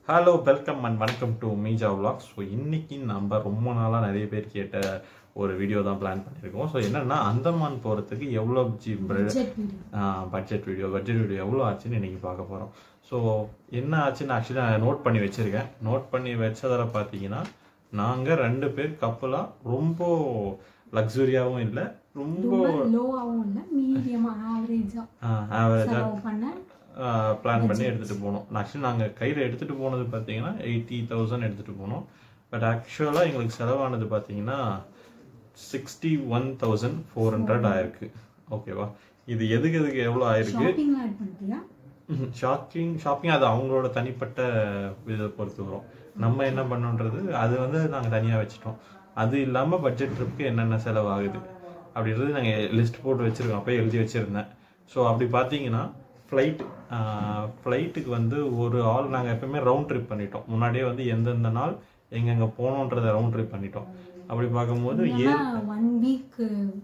Hello welcome and வணக்கம் to மீஜா vlogs so இன்னைக்கு நம்ம ரொம்ப நாளாக நிறைய பேர் கேட்ட ஒரு வீடியோ தான் பிளான் பண்ணியிருக்கோம் ஸோ என்னன்னா அந்தமான் போகிறதுக்கு எவ்வளோ Budget video. Budget video budget video எவ்வளோ ஆச்சுன்னு இன்னைக்கு பார்க்க போகிறோம் ஸோ என்ன ஆச்சுன்னு ஆக்சுவலி நான் நோட் பண்ணி வச்சுருக்கேன் நோட் பண்ணி வச்சதில் பார்த்தீங்கன்னா நாங்கள் ரெண்டு பேர் கப்பலாக ரொம்ப லக்ஸுரியாகவும் இல்லை ரொம்ப ரொம்ப லோவாகவும் இல்லை மீடியமா ஆவரேஜா ஆவரேஜாக செலவு பண்ண பிளான் பண்ணி எடுத்துகிட்டு போனோம் ஆக்சுவலி நாங்கள் கையில் எடுத்துகிட்டு போனது பார்த்தீங்கன்னா எயிட்டி தௌசண்ட் எடுத்துகிட்டு போனோம் பட் ஆக்சுவலாக எங்களுக்கு செலவானது பார்த்தீங்கன்னா sixty one thousand four hundred ஆயிருக்கு ஓகேவா இது எதுக்கு எதுக்கு எவ்வளோ ஆயிருக்கு ஷாப்பிங்லாம் ஆட் பண்ணிட்டியா ஷாப்பிங் ஷாப்பிங் அது அவங்களோட தனிப்பட்ட இதை பொறுத்து வரும் நம்ம என்ன பண்ணோன்றது அது வந்து நாங்கள் தனியாக வச்சுட்டோம் அது இல்லாமல் பட்ஜெட் ட்ரிப்புக்கு என்னென்ன செலவாகுது அப்படின்றது நாங்கள் லிஸ்ட் போட்டு வச்சுருக்கோம் அப்போ எழுதி வச்சுருந்தேன் ஸோ அப்படி பார்த்தீங்கன்னா ஃப்ளைட் ஃப்ளைட்டுக்கு வந்து ஒரு ஆள் நாங்கள் எப்பவுமே ரவுண்ட் ட்ரிப் பண்ணிட்டோம் முன்னாடியே வந்து எந்தெந்த நாள் எங்கெங்கே போகணுன்றதை ரவுண்ட் ட்ரிப் பண்ணிட்டோம் அப்படி பார்க்கும்போது ஏ ஒன் வீக்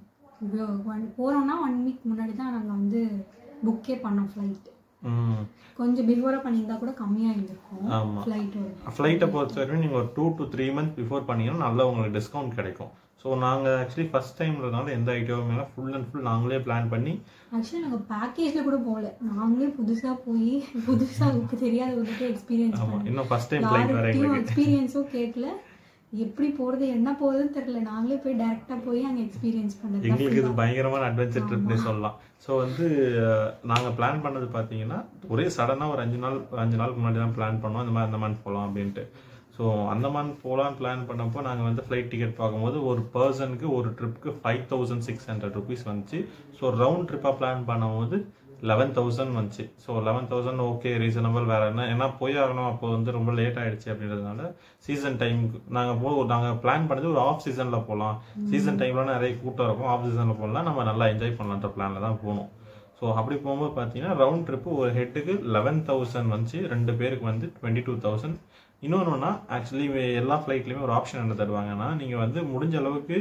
ஒன் போறோம்னா ஒன் வீக் முன்னாடி தான் நாங்கள் வந்து புக்கே பண்ணோம் ஃப்ளைட் ம், கொஞ்சம் பிஃபோராக பண்ணியிருந்தா கூட கம்மியாக இருந்திருக்கும் ஆமா. ஃப்ளைட்டோட ஃப்ளைட்டை பொறுத்த வரைக்கும் நீங்கள் ஒரு two to three months before பண்ணீங்கன்னா நல்லா உங்களுக்கு டிஸ்கவுண்ட் கிடைக்கும் ஸோ நாங்கள் ஆக்சுவலி ஃபஸ்ட் டைம்ன்றதுனால எந்த ஐடியாவுமே ஃபுல் அண்ட் ஃபுல் நாங்களே பிளான் பண்ணி ஆக்சுவலி நாங்கள் பேக்கேஜில் கூட போகல நாங்களே புதுசாக போய் புதுசாக எனக்கு தெரியாத வந்துட்டு எக்ஸ்பீரியன்ஸ் ஆமாம் பண்ணோம் இன்னும் ஃபஸ்ட் டைம் ஃப்ளைட் வர யார்கிட்டயும் எங்களுக்கு எக்ஸ்பீரியன்ஸும் கேட்கல எப்படி போறது என்ன போகுதுன்னு தெரியல நாங்களே போய் டைரக்டா போய் அங்க எக்ஸ்பீரியன்ஸ் பண்ணது எங்களுக்கு இது பயங்கரமான அட்வென்ச்சர் ட்ரிப்னே சொல்லலாம் ஸோ வந்து நாங்கள் பிளான் பண்ணது பார்த்தீங்கன்னா ஒரே சடனாக ஒரு அஞ்சு நாள் அஞ்சு நாளுக்கு முன்னாடி தான் பிளான் பண்ணோம் இந்த மாதிரி அந்தமான் போகலாம் அப்படின்ட்டு ஸோ அந்தமான் போகலான்னு பிளான் பண்ணப்போ நாங்கள் வந்து ஃப்ளைட் டிக்கெட் பார்க்கும்போது ஒரு பர்சனுக்கு ஒரு ட்ரிப்புக்கு five thousand six hundred rupees வந்துச்சு ஸோ ரவுண்ட் ட்ரிப்பாக பிளான் பண்ணும்போது லெவன் தௌசண்ட் வந்துச்சு so eleven thousand okay reasonable வேற என்ன ஏன்னா போய் ஆகணும் அப்போ வந்து ரொம்ப லேட் ஆயிடுச்சு அப்படின்றதுனால சீசன் டைமுக்கு நாங்கள் போ நாங்கள் பிளான் பண்ணது ஒரு ஆஃப் சீசனில் போகலாம் சீசன் டைம்ல நிறைய கூட்டம் இருக்கும் ஆஃப் சீசனில் போகலாம் நம்ம நல்லா என்ஜாய் பண்ணலான்ற பிளானில் தான் போனோம் ஸோ அப்படி போகும்போது பார்த்தீங்கன்னா ரவுண்ட் ட்ரிப்பு ஒரு ஹெட்டுக்கு லெவன் தௌசண்ட் வந்துச்சு ரெண்டு பேருக்கு வந்து டுவெண்ட்டி டூ தௌசண்ட் இன்னொன்றுனா ஆக்சுவலி எல்லா ஃப்ளைட்லையுமே ஒரு ஆப்ஷன் என்ன தருவாங்கன்னா நீங்கள் வந்து முடிஞ்ச அளவுக்கு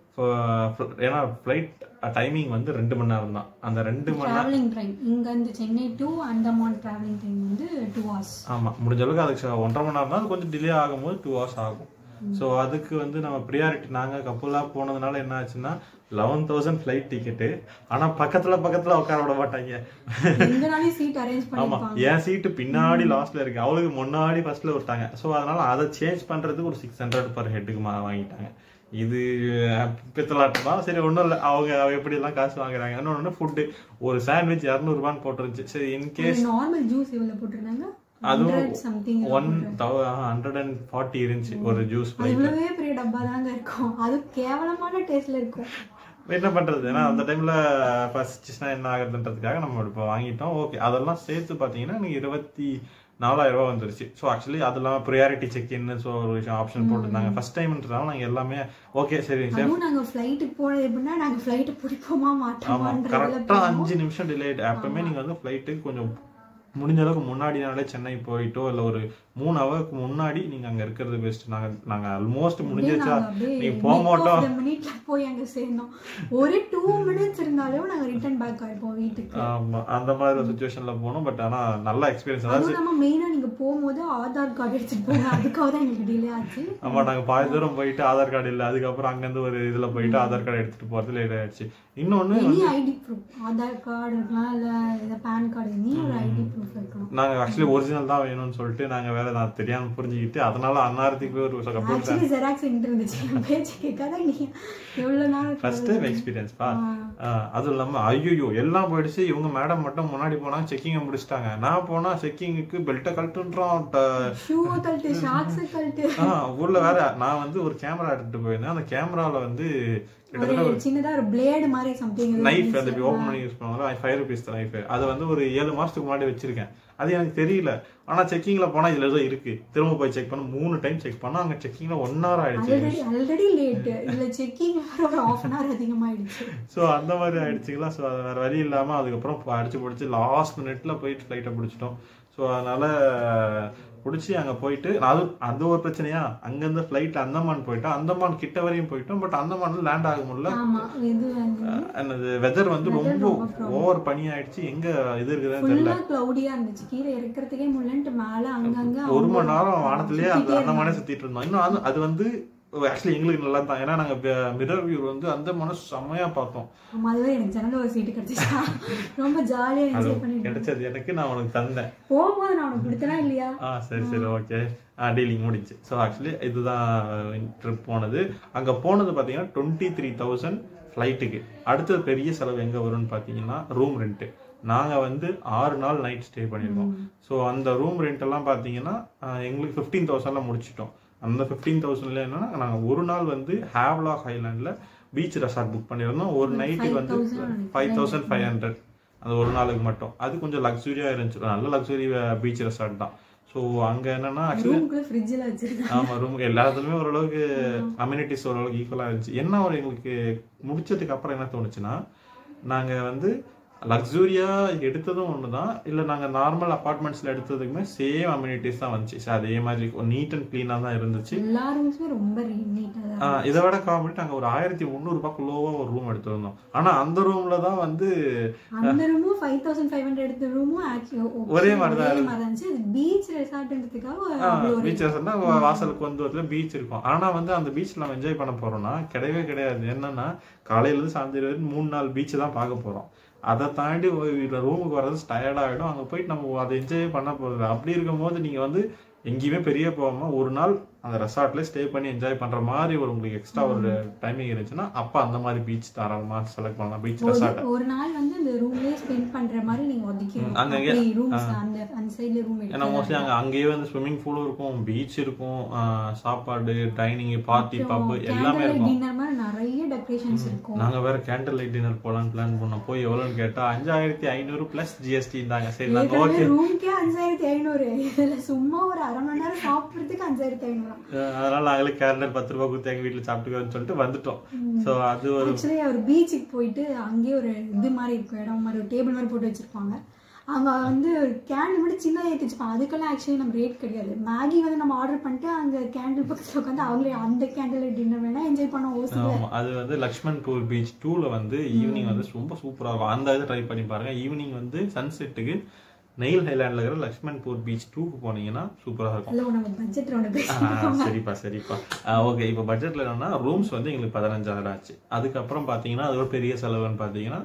இப்போ ஏன்னா ஃப்ளைட் டைமிங் வந்து ரெண்டு மணி நேரம் தான் அந்த ரெண்டு மணி நேரம் டிராவலிங் டைம் இங்க இருந்து Chennai to Andaman travelling time வந்து டூ ஹவர்ஸ் ஆமாம் முடிஞ்ச அளவுக்கு அதுக்கு ச- ஒன்றரை மணி நேரம் தான் அது கொஞ்சம் டிலே ஆகும்போது டூ ஹவர்ஸ் ஆகும் ஸோ அதுக்கு வந்து நம்ம ப்ரியாரிட்டி நாங்கள் கப்புலாக போனதுனால என்ன ஆச்சுன்னா லெவன் தௌசண்ட் ஃப்ளைட் டிக்கெட்டு ஆனால் பக்கத்தில் பக்கத்தில் உட்கார விட மாட்டாங்க எங்கனாலையும் சீட் அரேஞ்ச் ஆமா பண்ணிருப்பாங்க என் சீட்டு பின்னாடி லாஸ்ட்ல இருக்கு அவளுக்கு முன்னாடி ஃபர்ஸ்ட்ல விட்டாங்க ஸோ அதனால அதை சேஞ்ச் பண்றதுக்கு ஒரு சிக்ஸ் ஹண்ட்ரட் பர் ஹெட்டுக்கு வாங்கிட்டாங்க இது அஹ், பித்தலாட்டம் தான் சரி ஒன்றும் இல்லை அவங்க அவங்க எப்படி எல்லாம் காசு வாங்குறாங்க இன்னொன்று ஃபுட்டு ஒரு சாண்ட்விச் இரநூறுபான்னு போட்டுருந்துச்சு சரி இன்கேஸ் நார்மல் ஜூஸ் எவ்வளவு போட்டிருந்தாங்க அதுவும் hundred something one hundred and forty இருந்துச்சு ஒரு ஜூஸ் அது இவ்வளவே பெரிய டப்பா தாங்க இருக்கும் அது கேவலமான டேஸ்ட்ல இருக்கும் என்ன பண்றது ஏன்னா அந்த டைம்ல பசிச்சுன்னா என்ன ஆகுதுன்றதுக்காக நம்ம இப்போ வாங்கிட்டோம் ஓகே அதெல்லாம் சேர்த்து பார்த்தீங்கன்னா நீங்க இருபத்தி நாலாயிரம் ரூபாய் வந்துருச்சு ஸோ ஆக்சுவலி அதெல்லாம் ப்ரியாரிட்டி செக்இன்னு ஸோ ஒரு விஷயம் ஆப்ஷன் போட்டிருந்தாங்க ஃபர்ஸ்ட் டைம்ன்றதால நாங்கள் எல்லாமே ஓகே சரி சரி அதுவும் நாங்க ஃபிளைட்டுக்கு போனது எப்படின்னா நாங்க ஃபிளைட் பிடிப்போமா ஆமா மாட்டோமான்றதுல கரெக்டா அஞ்சு நிமிஷம் டிலேட் எப்பவுமே நீங்க வந்து ஃபிளைட்டுக்கு கொஞ்சம் முடிஞ்ச அளவுக்கு முன்னாடி நாளே சென்னை போயிட்டோ இல்ல ஒரு மூணு ஹவருக்கு முன்னாடி நீங்க அங்க இருக்கிறது பெஸ்ட் நாங்க நாங்க ஆல்மோஸ்ட் முடிஞ்சிருச்சா நீங்க போக மாட்டோம் மினிட்ல போய் அங்க சேர்ந்தோம் ஒரு டூ மினிட்ஸ் இருந்தாலும் நாங்க ரிட்டர்ன் பேக் ஆயிப்போம் வீட்டுக்கு ஆமா அந்த மாதிரி ஒரு சுச்சுவேஷன்ல போனோம் பட் ஆனா நல்ல எக்ஸ்பீரியன்ஸ் அதாவது அதுவும் நம்ம மெயினா நீங்க போகும்போது ஆதார் கார்டு எடுத்துட்டு போங்க அதுக்காக தான் எங்களுக்கு டிலே ஆச்சு ஆமா நாங்க பாதி தூரம் போயிட்டு ஆதார் கார்டு இல்ல அதுக்கப்புறம் அங்க இருந்து ஒரு இதுல போயிட்டு ஆதார் கார்டு எடுத்துட்டு போறது லேட் ஆயிடுச்சு இன்னொன்னு any ID proof Aadhaar card இருக்கலாம் இல்ல இத பேன் கார்டு எனி ஒரு ஐடி ப்ரூஃப் இருக்கணும் நாங்க ஆக்சுவலி ஒரிஜினல் தான் வேணும்னு சொல்லிட்டு நாங்க வேற நான் தெரியாம புரிஞ்சுக்கிட்டு அதனால அன்னாரத்துக்கு போய் ஒரு கப்பல் ஆக்சுவலி ஜெராக்ஸ் என்கிட்ட இருந்துச்சு என் பேச்சு கேட்காத நீ எவ்வளவு நாள் ஃபர்ஸ்ட் டைம் எக்ஸ்பீரியன்ஸ் பா ஆஹ் அதுவும் இல்லாம ஐயோ எல்லாம் போயிடுச்சு இவங்க மேடம் மட்டும் முன்னாடி போனா செக்கிங்கை முடிச்சிட்டாங்க நான் போனா செக்கிங்குக்கு பெல்ட்டை கழட்டுன்றோம் ஷூ கழட்டு ஷாக்ஸ் கழட்டு ஆஹ் ஊர்ல வேற நான் வந்து ஒரு கேமரா எடுத்துட்டு போயிருந்தேன் அந்த கேமரால வந்து கிட்டத்தட்ட ஒரு சின்னதா ஒரு பிளேடு மாதிரி சம்திங் நைஃப் அந்த ஓப்பன் பண்ணி யூஸ் பண்ணுவாங்க ஃபைவ் ருபீஸ் நைஃப் அதை வந்து ஒரு ஏழு மாசத்துக்கு முன்னாடி வச்சிருக்கேன் அது எனக்கு தெரியல ஆனா செக்கிங்ல போனா இதுல ஏதோ இருக்கு திரும்ப போய் செக் பண்ண மூணு டைம் செக் பண்ணா அங்க செக்கிங்ல ஒன் ஹவர் ஆயிடுச்சு ஆல்ரெடி ஆல்ரெடி லேட் இதுல செக்கிங் ஒரு ஆஃப் அன் ஹவர் அதிகமாயிடுச்சு ஸோ அந்த மாதிரி ஆயிடுச்சுங்களா ஸோ அது வேற வழி இல்லாம அதுக்கப்புறம் அடிச்சு பிடிச்சி லாஸ்ட் மினிட்ல போயிட்டு ஃப்ளைட்டை பிடிச்சிட்டோம் ஸோ அதனால பிடிச்சி அங்க போயிட்டு அது அது ஒரு பிரச்சனையா அங்கிருந்து ஃபிளைட்ல அந்தமான் போயிட்டோம் அந்தமான் கிட்ட வரையும் போயிட்டோம் பட் அந்தமான்ல லேண்ட் ஆக முடியல ஆமா இது வந்து என்னது வெதர் வந்து Weather ரொம்ப ரொம்ப problem. ஓவர் பனி ஆயிடுச்சு எங்க இது இருக்குதுன்னு தெரியல ஃபுல்லா கிளவுடியா இருந்துச்சு கீழே இறக்கறதுக்கே முடியலன்ட்டு மேல அங்கங்க ஒரு அவங்க மணி நேரம் வானத்திலேயே அந்த சுத்திட்டே அந்த மனை சுத்திட்டு இருந்தோம் இன்னும் அது அது வந்து ஆக்சுவலி எங்களுக்கு நல்லா தான் ஏன்னா நாங்க மிரர் வியூ வந்து அந்த மனை செம்மையா பார்த்தோம் ஆமா அதுவே எனக்கு ஜன்னல ஒரு சீட்டு கிடைச்சிச்சா ரொம்ப ஜாலியா அது என்ஜாய் பண்ணிட்டு கிடைச்சது எனக்கு நான் உனக்கு தந்தேன் போகும்போது நான் உனக்கு கொடுத்தனா இல்லையா ஆ சரி சரி ஓகே ஆ டீலிங் முடிஞ்சு ஸோ ஆக்சுவலி இதுதான் ட்ரிப் போனது அங்கே போனது பார்த்தீங்கன்னா டுவெண்ட்டி த்ரீ தௌசண்ட் ஃப்ளைட்டுக்கு அடுத்தது பெரிய செலவு எங்கே வரும்னு பார்த்தீங்கன்னா ரூம் ரெண்ட்டு நாங்கள் வந்து ஆறு நாள் நைட் ஸ்டே பண்ணியிருக்கோம் ஸோ அந்த ரூம் ரெண்ட் எல்லாம் பார்த்தீங்கன்னா ஆ, எங்களுக்கு ஃபிஃப்டீன் தௌசண்ட்ல முடிச்சிட்டோம் அந்த ஃபிஃப்டீன் தௌசண்ட்ல என்னன்னா நாங்கள் ஒரு நாள் வந்து ஹேவ்லாக் ஹைலாண்டில் பீச் ரெசார்ட் புக் பண்ணியிருந்தோம் ஒரு நைட்டுக்கு வந்து 5,000 ஃபைவ் தௌசண்ட் ஃபைவ் ஹண்ட்ரட் அந்த ஒரு நாளுக்கு மட்டும் அது கொஞ்சம் லக்ஸுரியாக இருந்துச்சு நல்ல லக்ஸுரி பீச் ரெசார்ட் தான் ஸோ அங்கே என்னன்னா ஆக்சுவலி ரூம்குள்ள ஃப்ரிட்ஜில் வச்சிருக்கேன் ஆமா ரூம் எல்லாத்துலயுமே ஓரளவுக்கு அம்யூனிட்டிஸ் ஓரளவுக்கு ஈக்குவலா இருந்துச்சு என்ன ஒரு எங்களுக்கு முடிச்சதுக்கு அப்புறம் என்ன தோணுச்சுன்னா நாங்க வந்து லக்ஸூரியா எடுத்ததும் ஒண்ணுதான் இல்ல நாங்க நார்மல் அபார்ட்மெண்ட்ஸ்ல எடுத்ததுக்குமே சேம் அம்யூனிட்டிஸ் தான் வந்துச்சு So, அதே மாதிரி நீட் அண்ட் கிளீனா தான் இருந்துச்சு எல்லா ரூம்ஸுமே ரொம்ப நீட்டாக தான் ஆஹ் இதை விட காமிட்டு நாங்க ஒரு ஆயிரத்தி முந்நூறு ரூபாய்க்கு லோவா ஒரு ரூம் எடுத்திருந்தோம் ஆனா அந்த ரூம்ல தான் வந்து அந்த ரூமும் ஃபைவ் தௌசண்ட் ஃபைவ் ஹண்ட்ரட் எடுத்த ரூமும் ஆக்சுவலி ஒரே மாதிரி தான் ஒரே மாதிரி இருந்துச்சு அது பீச் ரெசார்ட்ன்றதுக்காக அவ்வளோ ஒரு பீச் ரெசார்ட்னா வாசலுக்கு வந்து வரல பீச் இருக்கும் ஆனா வந்து அந்த பீச்ல நம்ம என்ஜாய் பண்ண போறோம்னா கிடையவே கிடையாது என்னன்னா காலையில இருந்து சாயந்தரம் வரைக்கும் மூணு நாள் பீச் தான் பார்க்க போறோம் அதை தாண்டி ரூமுக்கு வர்றது டயர்ட் ஆகிடும் அங்கே போயிட்டு நம்ம அதை என்ஜாய் பண்ண போகிறது அப்படி இருக்கும்போது நீங்கள் வந்து எங்கேயுமே பெரிய போகாம ஒரு நாள் அந்த ரெசார்ட்ல ஸ்டே பண்ணி என்ஜாய் பண்ற மாதிரி ஒரு உங்களுக்கு எக்ஸ்ட்ரா ஒரு டைமிங் இருந்துச்சுன்னா அப்ப அந்த மாதிரி பீச் தாராளமா செலக்ட் பண்ணலாம் பீச் ரெசார்ட் ஒரு- ஒரு நாள் வந்து அந்த ரூம்லயே ஸ்பெண்ட் பண்ற மாதிரி நீங்க ஒதுக்கிடணும் அங்க அப்படி ரூம்ஸ் அந்த அந்த சைடுல ரூம் ஏன்னா மோஸ்ட்லி அங்க அங்கேயே வந்து ஸ்விம்மிங் பூலும் இருக்கும் பீச் இருக்கும் ஆஹ் சாப்பாடு டைனிங் பார்ட்டி பப் எல்லாமே இருக்கும் டின்னர் மாதிரி நிறைய டெக்கரேஷன்ஸ் இருக்கும் நாங்க வேற கேண்டில் லைட் டின்னர் போலான்னு பிளான் பண்ணோம் போய் எவ்வளவுன்னு கேட்டா அஞ்சாயிரத்தி ஐநூறு பிளஸ் ஜிஎஸ்டி இருந்தாங்க சரி நாங்க ஓகே ஏற்கனவே ரூம்க்கே அஞ்சாயிரத்தி ஐநூறு இதுல சும்மா ஒரு அரை மணி நேரம் சாப்பிடுறதுக்கு அஞ்சாயிரத்தி ஐநூறு அதனால நாங்களே கேண்டில் பத்து ரூபாய் கொடுத்து எங்க வீட்டுல சாப்பிட்டுக்கோன்னு சொல்லிட்டு வந்துட்டோம் சோ அது ஒரு ஆக்சுவலி ஒரு பீச்சுக்கு போயிட்டு அங்கேயே ஒரு இது மாதிரி இருக்கும் இடம் மாதிரி ஒரு டேபிள் மாதிரி போட்டு வச்சிருப்பாங்க அங்க வந்து ஒரு கேண்டில் மட்டும் சின்னதாக ஏற்றி வச்சுப்பாங்க அதுக்கெல்லாம் ஆக்சுவலி நம்ம ரேட் கிடையாது மேகி வந்து நம்ம ஆர்டர் பண்ணிட்டு அங்க கேண்டில் பக்கத்துல உட்காந்து அவங்களே அந்த கேண்டில் டின்னர் வேணா என்ஜாய் பண்ண ஓசி ஆமா அது வந்து லக்ஷ்மண்பூர் பீச் டூல வந்து ஈவினிங் வந்து ரொம்ப சூப்பரா இருக்கும் அந்த இது ட்ரை பண்ணி பாருங்க ஈவினிங் வந்து சன்செட்டுக்கு நெயில் ஹைலாண்ட்ல இருக்கிற லக்ஷ்மண்பூர் பீச் டூக்கு போனீங்கன்னா சூப்பரா இருக்கும் இல்லை நம்ம பட்ஜெட் ஒன்று பேச ஆ, சரிப்பா சரிப்பா ஓகே இப்போ பட்ஜெட்ல என்னன்னா ரூம்ஸ் வந்து எங்களுக்கு பதினஞ்சாயிரம் ஆச்சு அதுக்கப்புறம் பார்த்தீங்கன்னா அது ஒரு பெரிய செலவுன்னு பார்த்தீங்கன்னா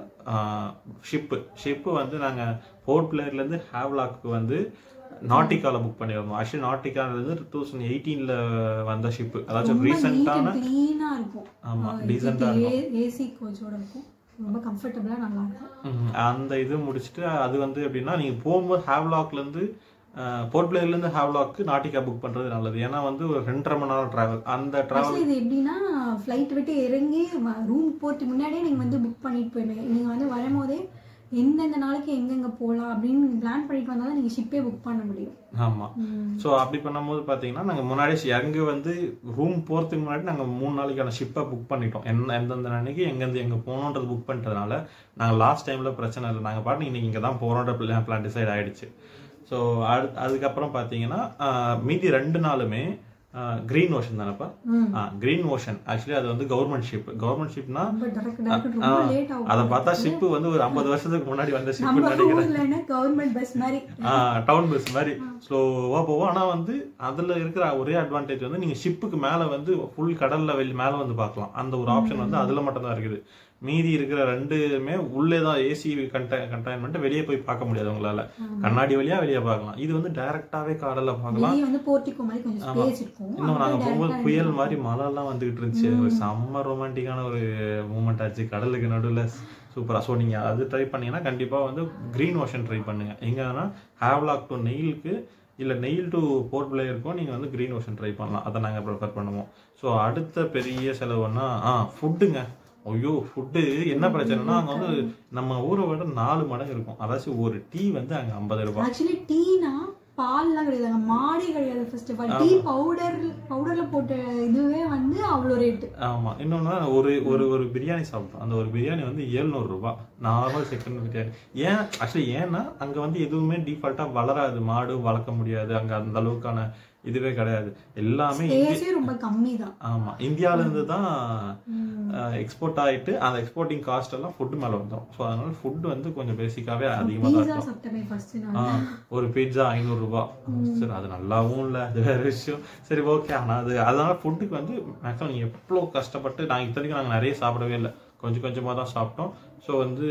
ஷிப்பு ஷிப்பு வந்து நாங்கள் போர்ட் பிளேயர்ல இருந்து ஹேவ்லாக்கு வந்து நாட்டிகால புக் பண்ணியிருந்தோம் ஆக்சுவலி நாட்டிகால இருந்து டூ தௌசண்ட் எயிட்டீன்ல வந்த ஷிப்பு அதாச்சும் ரீசெண்டான க்ளீனா இருக்கும் ஆமா டீசெண்டா இருக்கும் ஏசி கோச்சோட இருக்கும் ரொம்ப கம்ஃபர்டபுளா நல்லா இருக்கும் ம், அந்த இது முடிச்சுட்டு அது வந்து எப்படின்னா நீங்க போகும்போது ஹேவ்லாக்ல இருந்து போர்ட் பிளேயர்ல இருந்து ஹேவ்லாக்கு நாட்டிகா புக் பண்றது நல்லது ஏன்னா வந்து ஒரு ரெண்டரை மணி நேரம் டிராவல் அந்த டிராவல் ஆக்சுவலி இது எப்படின்னா ஃப்ளைட் விட்டு இறங்கி ரூம் போறதுக்கு முன்னாடியே நீங்க வந்து புக் பண்ணிட்டு போயிடுங்க நீங்க வந்து வரும்போதே எந்தெந்த நாளைக்கு எங்கெங்க போகலாம் அப்படின்னு பிளான் பண்ணிட்டு வந்தாலும் நீங்க ஷிப்பே புக் பண்ண முடியும் ஆமா ம். ஸோ அப்படி பண்ணும்போது பார்த்தீங்கன்னா நாங்கள் முன்னாடி எங்கே வந்து ரூம் போகிறதுக்கு முன்னாடி நாங்கள் மூணு நாளைக்கான ஷிப்பை புக் பண்ணிட்டோம் எந்த எந்தெந்த அன்னைக்கு எங்கேருந்து எங்கே போகணுன்றது புக் பண்ணிட்டதுனால நாங்கள் லாஸ்ட் டைமில் பிரச்சனை இல்லை நாங்கள் பாட்டு இன்னைக்கு இங்கே தான் போகிறோன்ற பிளான் டிசைட் ஆயிடுச்சு ஸோ அடு அதுக்கப்புறம் பார்த்தீங்கன்னா ஆஹ், மீதி ரெண்டு நாளுமே க்ரீன் ஓஷன் தானேப்பா ம். க்ரீன் ஓஷன் ஆக்சுவலி அது வந்து கவர்மெண்ட் ஷிப் கவர்மெண்ட் ஷிப்னா ரொம்ப டரக்கு டரக்கு ரொம்ப லேட் ஆகும் அதை பார்த்தா ஷிப்பு வந்து ஒரு ஐம்பது வருஷத்துக்கு முன்னாடி வந்த ஷிப் நம்ம நினைக்கிறேன் ஊர்ல என்ன கவர்மெண்ட் பஸ் மாதிரி டவுன் பஸ் மாதிரி ஸ்லோவா போவோம் ஆனா வந்து அதுல இருக்கிற ஒரே அட்வான்டேஜ் வந்து நீங்க ஷிப்புக்கு மேல வந்து ஃபுல் கடல்ல வெளி மேல வந்து பார்க்கலாம் அந்த ஒரு ஆப்ஷன் வந்து அதுல மட்டும் தான் இருக்குது மீதி இருக்கிற ரெண்டுமே உள்ளே தான் ஏசி கண்டை கண்டைன்மெண்ட் வெளியே போய் பார்க்க முடியாது உங்களால கண்ணாடி வழியா வெளியே பார்க்கலாம் இது வந்து டைரக்டாவே கடல்ல பார்க்கலாம் வெளியே வந்து போர்ட்டிக்கோ மாதிரி கொஞ்சம் ஸ்பேஸ் இருக்கும் இன்னும் நாங்க அப்புறம் போகும்போது direct ஆ புயல் மாதிரி மழை எல்லாம் வந்துகிட்டு இருந்துச்சு ஒரு செம்ம ரொமான்டிக்கான ஒரு மூமெண்ட் ஆச்சு கடலுக்கு நடுவுல சூப்பரா ஸோ நீங்க அது ட்ரை பண்ணீங்கன்னா கண்டிப்பா வந்து கிரீன் ஓஷன் ட்ரை பண்ணுங்க எங்கன்னா ஹேவ்லாக் டு நெயிலுக்கு இல்ல நெயில் டு போர்ட் பிளேயருக்கும் நீங்க வந்து கிரீன் ஓஷன் ட்ரை பண்ணலாம் அதை நாங்க ப்ரிஃபர் பண்ணுவோம் ஸோ அடுத்த பெரிய செலவுன்னா ஆ ஃபுட்டுங்க ஐயோ ஃபுட்டு என்ன பிரச்சனைனா அங்க வந்து நம்ம ஊரை விட நாலு மடங்கு இருக்கும் அதாச்சும் ஒரு டீ வந்து அங்க ஐம்பது ரூபாய் ஆக்சுவலி டீனா பால்லாம் கிடையாதுங்க மாடே கிடையாது first of all tea powder பவுடர்ல போட்ட இதுவே வந்து அவ்வளோ ரேட்டு ஆமா இன்னொன்னு ஒரு ஒரு ஒரு பிரியாணி சாப்பிட்டோம் அந்த ஒரு பிரியாணி வந்து 700 ரூபாய் நார்மல் சிக்கன் பிரியாணி ஏன் ஆக்சுவலி ஏன்னா அங்க வந்து எதுவுமே டிஃபால்ட்டா வளராது மாடு வளர்க்க முடியாது அங்க அந்த அளவுக்கான இதுவே கிடையாது எல்லாமே இந்தி- ஸ்பேஸே ரொம்ப கம்மி தான் ஆமா இந்தியால இருந்து தான் எக்ஸ்போர்ட் ஆயிட்டு அந்த எக்ஸ்போர்ட்டிங் காஸ்ட் எல்லாம் ஃபுட் மேல வந்துடும் ஸோ அதனால ஃபுட் வந்து கொஞ்சம் பேசிக்காவே அதிகமா தான் பீஸா இருக்கும் சாப்பிட்டமே ஃபர்ஸ்ட் ஆ, நான் ஒரு பீட்சா ஐநூறு ரூபாய் சரி அது நல்லாவும் இல்லை அது வேற விஷயம் சரி ஓகே ஆனால் அது அதனால ஃபுட்டுக்கு வந்து மேக்ஸிமம் நீங்கள் எவ்வளோ கஷ்டப்பட்டு நாங்கள் இத்தனைக்கும் நாங்கள் நிறைய சாப்பிடவே இல்லை கொஞ்சம் கொஞ்சமாக தான் சாப்பிட்டோம் ஸோ வந்து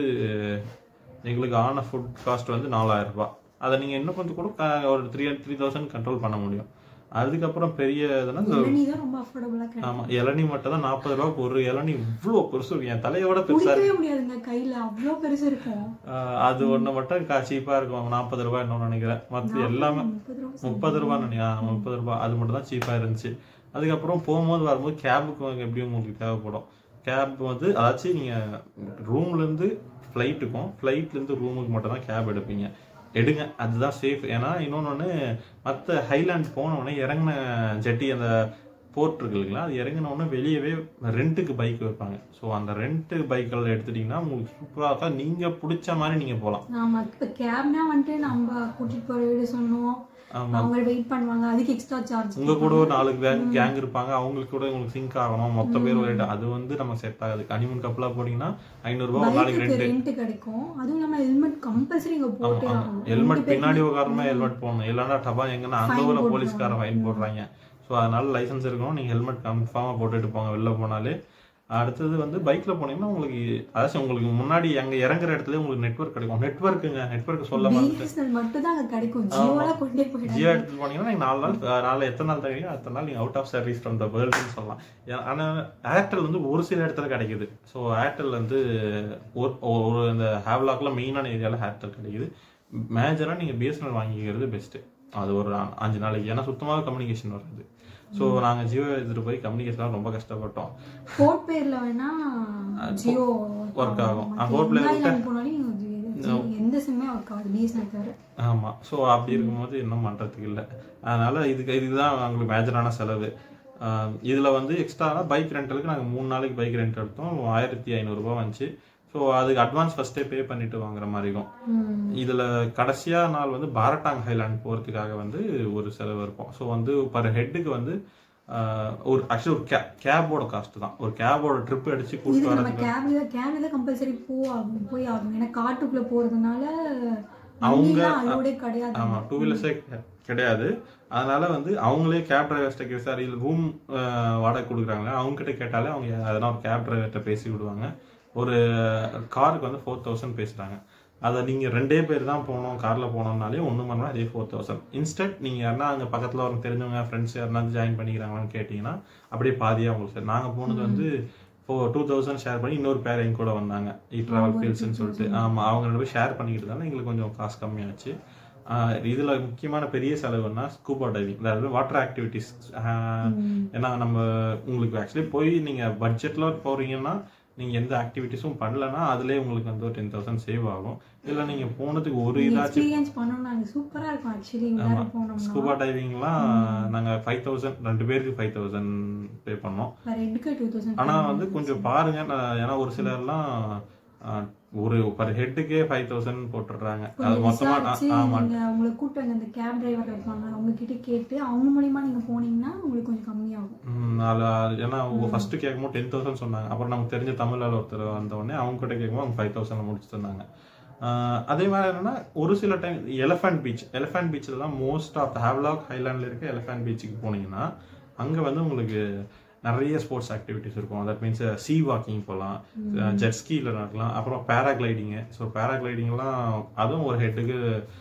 எங்களுக்கு ஆன ஃபுட் காஸ்ட் வந்து நாலாயிரம் ரூபாய் அதை நீங்கள் இன்னும் கொஞ்சம் கூட க- ஒரு த்ரீ த்ரீ தௌசண்ட் கண்ட்ரோல் பண்ண முடியும் அதுக்கப்புறம் பெரிய இதுனா இந்த இளநீ தான் ரொம்ப அஃபோர்டபுளா கிடைக்கும் ஆமா இளநீ மட்டும் தான் நாற்பது ரூபாய்க்கு ஒரு இளநீ இவ்வளோ பெருசு இருக்கும். என் தலையோட பெருசா இருக்கு குடிக்கவே முடியாதுங்க கையில அவ்வளோ பெருசு இருக்கும் ஆஹ் அது ஒண்ணு மட்டும் சீப்பா இருக்கும் நாற்பது ரூபாய் என்னன்னு நினைக்கிறேன் மற்ற எல்லாமே முப்பது ரூபா முப்பது ரூபாய் நினைக்கிறேன் முப்பது ரூபாய் அது மட்டும் தான் சீப்பா இருந்துச்சு அதுக்கப்புறம் போகும்போது வரும்போது கேபுக்கு எப்படியும் உங்களுக்கு தேவைப்படும் கேப் வந்து அதாச்சும் நீங்க ரூம்ல இருந்து ஃப்ளைட்டுக்கும் ஃப்ளைட்ல இருந்து ரூமுக்கு மட்டும் தான் கேப் எடுப்பீங்க எடுங்க அதுதான் சேஃப் ஏன்னா இன்னொன்று மற்ற ஹைலாண்ட் போன உடனே இறங்கின ஜெட்டி அந்த போர்ட் இருக்கு இல்லைங்களா அது இறங்கின உடனே வெளியவே ரெண்ட்டுக்கு பைக் வைப்பாங்க ஸோ அந்த ரெண்ட்டு பைக்கில் எடுத்துட்டீங்கன்னா உங்களுக்கு சூப்பராக இருக்கும் நீங்கள் பிடிச்ச மாதிரி நீங்கள் போகலாம் ஆமா இப்ப கேப்னா வந்துட்டு நம்ம கூட்டிட்டு போற வீடு சொன்னோம் ஆமா. அவங்க வெயிட் பண்ணுவாங்க அதுக்கு எக்ஸ்ட்ரா சார்ஜ் உங்க கூட ஒரு நாலு கேங் கேங் இருப்பாங்க அவங்களுக்கு கூட உங்களுக்கு சிங்க் ஆகணும் மொத்த பேர் ஒரு rate. அது வந்து நம்ம செட் ஆகாது கனிமன் கப்பலா போனீங்கன்னா ஐநூறு ரூபாய் ஒரு நாளைக்கு பைக்குக்கு ரெண்ட் ரெண்ட் கிடைக்கும் அதுவும் இல்லாம ஹெல்மெட் கம்பல்சரி இங்க போட்டே ஆகணும் ஹெல்மெட் பின்னாடி உட்காரமா ஹெல்மெட் போடணும் இல்லைன்னா டபா எங்கன்னா அந்த Fine ஊர்ல போட்டுருவாங்க. போலீஸ்காரன் ஃபைன் போடுறாங்க ஸோ அதனால லைசன்ஸ் இருக்கணும் நீங்க ஹெல்மெட் கன்ஃபார்மா போட்டுட்டு போங்க வெளில போனாலே அடுத்தது வந்து பைக்ல போனீங்கன்னா உங்களுக்கு அதாச்சும் உங்களுக்கு முன்னாடி அங்க இறங்குற இடத்துல உங்களுக்கு நெட்வொர்க் கிடைக்கும் நெட்வொர்க்குங்க நெட்வொர்க் சொல்ல மாட்டேன் பிஎஸ்என்எல் மட்டும் தான் அங்க கிடைக்கும் ஜியோலாம் கொண்டே போயிடாது ஜியோ எடுத்துட்டு போனீங்கன்னா நீங்க நாலு நாள் அஹ் நாலு எத்தனை நாள் தருவீங்க அத்தனை நாள் நீங்க out of service from the வேர்ல்டுன்னு சொல்லலாம் ஏ- ஆனா ஏர்டெல் வந்து ஒரு சில இடத்துல கிடைக்குது ஸோ ஏர்டெல் வந்து ஒரு ஒரு இந்த ஹேவ்லாக்ல மெயினான ஏரியால ஏர்டெல் கிடைக்குது மேஜரா நீங்க பிஎஸ்என்எல் வாங்கிக்கிறது பெஸ்ட் அது ஒரு அ- அஞ்சு நாளைக்கு ஏன்னா சுத்தமாக கம்யூனிகேஷன் வராது ஸோ நாங்க ஜியோ எடுத்துட்டு போய் கம்யூனிகேஷன் ரொம்ப கஷ்டப்பட்டோம் போர்ட் பேர்ல வேணா ஜியோ work ஆகும். ஆ, port pair விட்டு- போனாலும் ஜியோ எந்த சிம்மே ஒர்க் ஆகுது பிஎஸ்என்எல் தவிர ஆமா ஸோ அப்படி இருக்கும்போது இன்னும் பண்றதுக்கு இல்லை அதனால இதுக்கு இதுதான் உங்களுக்கு மேஜரான செலவு ஆஹ் இதுல வந்து எக்ஸ்ட்ரா பைக் ரெண்டலுக்கு நாங்கள் மூணு நாளைக்கு பைக் ரெண்ட் எடுத்தோம் ஆயிரத்தி ஐநூறுரூபா வந்துச்சு ஸோ அதுக்கு அட்வான்ஸ் ஃபர்ஸ்டே பே பண்ணிட்டு வாங்குற மாதிரி இருக்கும் ம். இதுல கடைசியா நாள் வந்து பாரட்டாங் ஹைலாண்ட் போறதுக்காக வந்து ஒரு செலவு இருக்கும் ஸோ வந்து பர் ஹெட்டுக்கு வந்து ஆஹ் ஒரு ஆக்சுவலி ஒரு கே கேபோட காஸ்ட் தான் ஒரு கேபோட ட்ரிப் அடிச்சு கூப்பிட்டு இது நம்ம வரதுக்கு கேப்ல கேப்ல கம்பல்சரி போ ஆகும் போய் ஆகும் ஏன்னா காட்டுக்குள்ள போறதுனால அவங்க- அலோடே கிடையாது ஆமா டூ வீலர்ஸே கிடையாது அதனால வந்து அவங்களே கேப் டிரைவர்ஸ்ட்ட கேசாரி ரூம் வாடகை கொடுக்குறாங்களே அவங்க கிட்ட கேட்டாலே அவங்க அதெல்லாம் ஒரு கேப் டிரைவர்கிட்ட பேசி விடுவாங்க ஒரு காருக்கு வந்து ஃபோர் தௌசண்ட் பேசுறாங்க அதை நீங்க ரெண்டே பேர் தான் போகணும் கார்ல போனோம்னாலே ஒன்று மணி நேரம் அதே ஃபோர் தௌசண்ட் இன்ஸ்டன்ட் நீங்க யாருன்னா அங்க பக்கத்துல ஒரு தெரிஞ்சவங்க ஃப்ரெண்ட்ஸ் யாருனா ஜாயின் பண்ணிக்கிறாங்களான்னு கேட்டீங்கன்னா அப்படியே பாதியா உங்களுக்கு சரி நாங்க போனது வந்து ஃபோர் டூ தௌசண்ட் ஷேர் பண்ணி இன்னொரு பேர் எங்க கூட வந்தாங்க இ டிராவல் ஃபீல்ஸ்னு சொல்லிட்டு ஆமா அவங்க ரெண்டு பேரும் ஷேர் பண்ணிக்கிட்டு தானே எங்களுக்கு கொஞ்சம் காசு கம்மியாச்சு ஆஹ் இதுல முக்கியமான பெரிய செலவுன்னா ஸ்கூபா டைவிங் அதாவது வாட்டர் ஆக்டிவிட்டிஸ் ஏன்னா நம்ம உங்களுக்கு ஆக்சுவலி போய் நீங்க பட்ஜெட்ல போறீங்கன்னா நீங்க எந்த ஆக்டிவிட்டிஸும் பண்ணலன்னா அதுலயே உங்களுக்கு வந்து ஒரு டென் தௌசண்ட் சேவ் ஆகும் இல்ல நீங்க போனதுக்கு ஒரு இதாச்சும் எக்ஸ்பீரியன்ஸ் பண்ணோம்னா அங்க சூப்பரா இருக்கும் ஆக்சுவலி எல்லாரும் போனோம்னா ஸ்கூபா டைவிங்லாம் நாங்க ஃபைவ் தௌசண்ட் ரெண்டு பேருக்கு ஃபைவ் தௌசண்ட் பே பண்ணோம் வேற ரெண்டுக்கு டூ தௌசண்ட் ஆனா வந்து கொஞ்சம் பாருங்க நான் ஏன்னா ஒரு சிலர்லாம் ஆஹ், ஒரு பர் ஹெட்டுக்கே ஃபைவ் தௌசண்ட் போட்டுடுறாங்க அது கொஞ்சம் மொத்தமா விசாரிச்சு ஆ- ஆமா நீங்க உங்களை கூட்டு வந்த அந்த கேப் டிரைவர் இருப்பாங்க அவங்க கிட்ட கேட்டு அவங்க மூலியமா நீங்க போனீங்கன்னா உங்களுக்கு கொஞ்சம் கம்மியாகும் ம், அதுல ஏன்னா ஃபர்ஸ்ட் கேட்கும்போது டென் தௌசண்ட் சொன்னாங்க அப்புறம் நமக்கு தெரிஞ்ச தமிழ் ஆள் ஒருத்தர் வந்த உடனே அவங்க கிட்ட கேட்கும்போது அவங்க ஃபைவ் தௌசண்ட் முடிச்சு தந்தாங்க ஆஹ், அதே மாதிரி என்னன்னா ஒரு சில டைம் எலஃபண்ட் பீச் எலஃபண்ட் பீச்சில் தான் மோஸ்ட் ஆஃப் ஹேவ்லாக் ஹைலாண்டில் இருக்க எலஃபண்ட் பீச்சுக்கு போனீங்கன்னா அங்கே வந்து உங்களுக்கு நிறைய ஸ்போர்ட்ஸ் ஆக்டிவிட்டிஸ் இருக்கும் தட் மீன்ஸ் சீ வாக்கிங் போகலாம் ஜெட் ஸ்கீல நடக்கலாம் அப்புறம் பேராகிளைடிங்கு ஸோ பேராகிளைடிங்லாம் அதுவும் ஒரு ஹெட்டுக்கு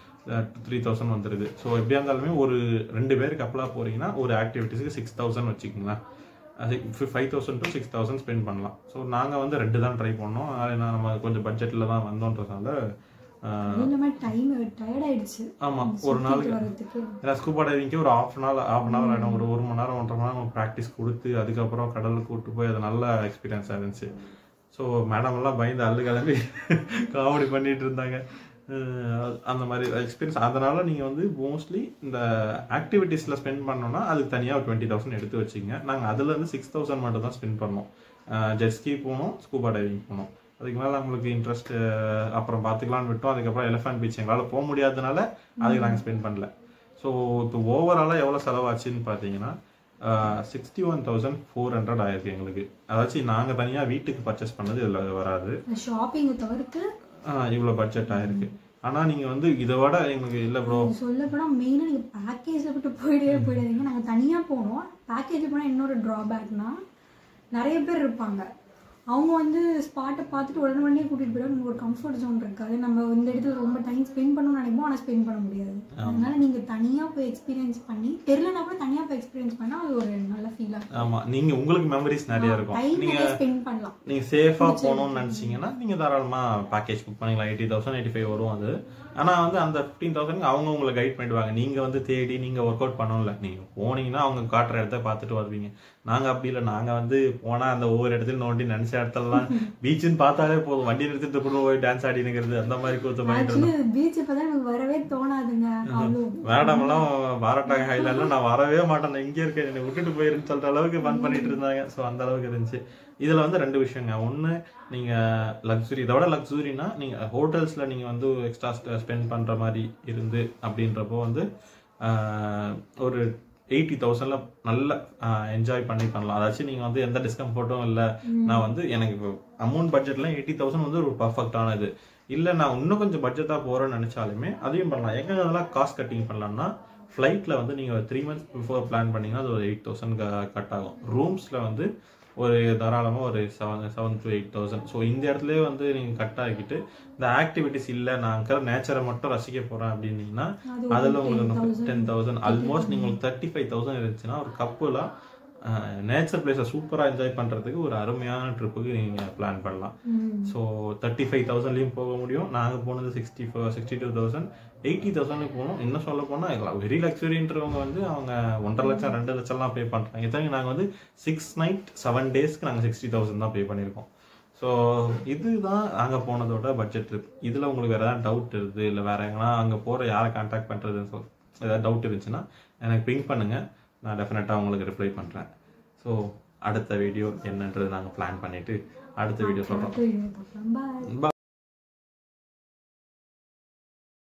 த்ரீ தௌசண்ட் வந்துடுது ஸோ எப்படியா இருந்தாலுமே ஒரு ரெண்டு பேர் கப்பலாக போறீங்கன்னா ஒரு ஆக்டிவிட்டிஸ்க்கு சிக்ஸ் தௌசண்ட் வச்சுக்கோங்களேன் அது five thousand to six thousand spend பண்ணலாம் ஸோ நாங்கள் வந்து ரெண்டு தான் ட்ரை பண்ணோம் அதனால நான் நம்ம கொஞ்சம் பட்ஜெட்டில் தான் வந்தோன்றதுனால ஆஹ், அதுவும் இல்லாம டைம் டயர்ட் ஆயிடுச்சு ஆமா ஒரு சுத்திட்டு நாளைக்கு வர்றதுக்கு ஏன்னா ஸ்கூபா டைவிங்க்கு ஒரு half an hour half an hour ஆகிடும் ஒரு ஒரு மணி நேரம் ஒன்றரை மணி நேரம் ப்ராக்டிஸ் கொடுத்து அதுக்கப்புறம் கடலுக்கு கூட்டு போய் அது நல்ல எக்ஸ்பீரியன்ஸாக இருந்துச்சு ஸோ மேடம் எல்லாம் பயந்து அள்ளு கிளம்பி காமெடி பண்ணிட்டு இருந்தாங்க அஹ் அந்த மாதிரி எக்ஸ்பீரியன்ஸ் அதனால நீங்கள் வந்து மோஸ்ட்லி இந்த ஆக்டிவிட்டீஸில் ஸ்பெண்ட் பண்ணோம்னா அதுக்கு தனியாக ஒரு டுவெண்ட்டி தௌசண்ட் எடுத்து வச்சுங்க நாங்கள் அதுலேருந்து சிக்ஸ் தௌசண்ட் மட்டும் தான் ஸ்பெண்ட் பண்ணோம் ஜெட்ஸ்கி போனோம் ஸ்கூபா டைவிங் போனோம் அதுக்கு மேலே உங்களுக்கு இன்ட்ரெஸ்ட் அப்புறம் பார்த்துக்கலாம்னு விட்டோம் அதுக்கப்புறம் எலிஃபண்ட் பீச் எங்களால் போக முடியாததுனால அதுக்கு நாங்கள் ஸ்பெண்ட் பண்ணல ஸோ இப்போ ஓவராலாக எவ்வளோ செலவாச்சுன்னு பார்த்தீங்கன்னா sixty one thousand four hundred ஆயிருக்கு எங்களுக்கு அதாச்சும் நாங்கள் தனியாக வீட்டுக்கு பர்ச்சேஸ் பண்ணது இதில் வராது ஷாப்பிங்கை தவிர்த்து இவ்வளோ பட்ஜெட் ஆயிருக்கு ஆனால் நீங்கள் வந்து இதை விட எங்களுக்கு இல்லை ப்ரோ சொல்ல போனால் மெயினாக நீங்கள் பேக்கேஜில் விட்டு போயிடவே போயிடாதீங்க நாங்கள் தனியாக போனோம் பேக்கேஜில் போனால் இன்னொரு ட்ராபேக்னா நிறைய பேர் இருப்பாங்க அவங்க வந்து ஸ்பாட்டை பார்த்துட்டு உடனே உடனே கூட்டிகிட்டு போயிடும் நமக்கு ஒரு கம்ஃபர்ட் ஜோன் இருக்காது நம்ம இந்த இடத்துல ரொம்ப டைம் ஸ்பெண்ட் பண்ணணும்னு நினைப்போம் ஆனால் ஸ்பெண்ட் பண்ண முடியாது அதனால நீங்கள் தனியாக போய் எக்ஸ்பீரியன்ஸ் பண்ணி தெரியலனா கூட தனியாக போய் எக்ஸ்பீரியன்ஸ் பண்ணால் அது ஒரு நல்ல ஃபீலாக ஆமாம் நீங்கள் உங்களுக்கு மெமரிஸ் நிறைய இருக்கும் டைம் நீங்கள் நிறைய ஸ்பெண்ட் பண்ணலாம் நீங்கள் சேஃபாக போகணும்னு நினச்சிங்கன்னா நீங்கள் தாராளமாக பேக்கேஜ் புக் பண்ணிக்கலாம் எயிட்டி தௌசண்ட் எயிட்டி ஃபைவ் வரும் அது ஆனால் வந்து அந்த ஃபிஃப்டீன் தௌசண்ட் அவங்க உங்களை கைட் பண்ணிடுவாங்க நீங்கள் வந்து தேடி நீங்கள் ஒர்க் அவுட் பண்ணணும்ல நீங்கள் போனீங்கன்னா அவங்க காட்டுற இடத்த பார்த்துட்டு வருவீங்க நாங்கள் அப்படி இல்லை நாங்கள் வந்து போனால் அந்த ஒவ்வொரு இடத்துல நோண்டி நினச்ச இடத்துலலாம் பீச்சுன்னு பார்த்தாலே போதும் வண்டி நிறுத்திட்டு கூட போய் டான்ஸ் ஆடினுங்கிறது அந்த மாதிரி கூத்து பண்ணிட்டு இருந்தோம் ஆக்சுவலி பீச் இப்போ தான் எனக்கு வரவே தோணாதுங்க அவ்வளோ மேடம் எல்லாம் பாராட்டாங்க ஹைலாண்ட்ல நான் வரவே மாட்டேன் நான் இங்கே இருக்கேன் என்னை விட்டுட்டு போயிருன்னு சொல்ற அளவுக்கு ஃபன் பண்ணிட்டு இருந்தாங்க ஸோ அந்த அளவுக்கு இருந்துச்சு இதுல வந்து ரெண்டு விஷயங்க ஒன்று நீங்க லக்ஸுரி இதோட லக்ஸுரினா நீங்க ஹோட்டல்ஸ்ல நீங்க வந்து எக்ஸ்ட்ரா ஸ்பெண்ட் பண்ற மாதிரி இருந்து அப்படின்றப்போ வந்து ஆஹ், ஒரு எயிட்டி தௌசண்ட்ல நல்ல என்ஜாய் பண்ணி பண்ணலாம் அதாச்சும் நீங்க வந்து எந்த டிஸ்கம்ஃபர்ட்டும் இல்லை நான் வந்து எனக்கு அமௌண்ட் பட்ஜெட்ல எயிட்டி தௌசண்ட் வந்து ஒரு பர்ஃபெக்டான இது இல்லை நான் இன்னும் கொஞ்சம் பட்ஜெட்டாக போகிறேன்னு நினச்சாலுமே அதையும் பண்ணலாம் எங்கே அதெல்லாம் காஸ்ட் கட்டிங் பண்ணலாம்னா ஃப்ளைட்டில் வந்து நீங்கள் த்ரீ மந்த்ஸ் பிஃபோர் பிளான் பண்ணீங்கன்னா அது ஒரு எயிட் தௌசண்ட் கட் ஆகும் ரூம்ஸில் வந்து ஒரு தாராளமாக ஒரு seven seven to eight thousand so இந்த இடத்துலயே வந்து நீங்கள் கட் ஆகிக்கிட்டு இந்த ஆக்டிவிட்டிஸ் இல்லை நான் இருக்கிற நேச்சரை மட்டும் ரசிக்க போகிறேன் அப்படின்னீங்கன்னா அது அதில் உங்களுக்கு டென் தௌசண்ட் ஆல்மோஸ்ட் நீங்கள் தேர்ட்டி ஃபைவ் தௌசண்ட் இருந்துச்சுன்னா ஒரு கப்புலாம் நேச்சர் பிளேஸை சூப்பராக என்ஜாய் பண்ணுறதுக்கு ஒரு அருமையான ட்ரிப்புக்கு நீங்கள் பிளான் பண்ணலாம் ஸோ தேர்ட்டி ஃபைவ் தௌசண்ட்லேயும் போக முடியும் நாங்கள் போனது sixty four sixty two thousand eighty தௌசண்ட்க்கு போனோம் இன்னும் சொல்ல போனால் வெரி லக்ஸுரின்றவங்க வந்து அவங்க ஒன்றரை லட்சம் ரெண்டு லட்சம்லாம் பே பண்ணுறாங்க இத்தனை நாங்கள் வந்து சிக்ஸ் நைட் செவன் டேஸ்க்கு நாங்கள் சிக்ஸ்டி தௌசண்ட் தான் பே பண்ணியிருக்கோம் ஸோ இதுதான் நாங்கள் போனதோட பட்ஜெட் ட்ரிப் இதில் உங்களுக்கு வேறு ஏதாவது டவுட் இருக்குது இல்லை வேறு எங்கன்னா அங்கே போகிற யாரை கான்டாக்ட் பண்ணுறதுன்னு சொல் ஏதாவது டவுட் இருந்துச்சுன்னா எனக்கு பிங்க் பண்ணுங்கள் நான் டெஃபினட்டாக உங்களுக்கு ரிப்ளை பண்ணுறேன் ஸோ அடுத்த வீடியோ என்னன்றது நாங்கள் பிளான் பண்ணிவிட்டு அடுத்த வீடியோ சொல்கிறோம் பார்க்கலாம் பாய்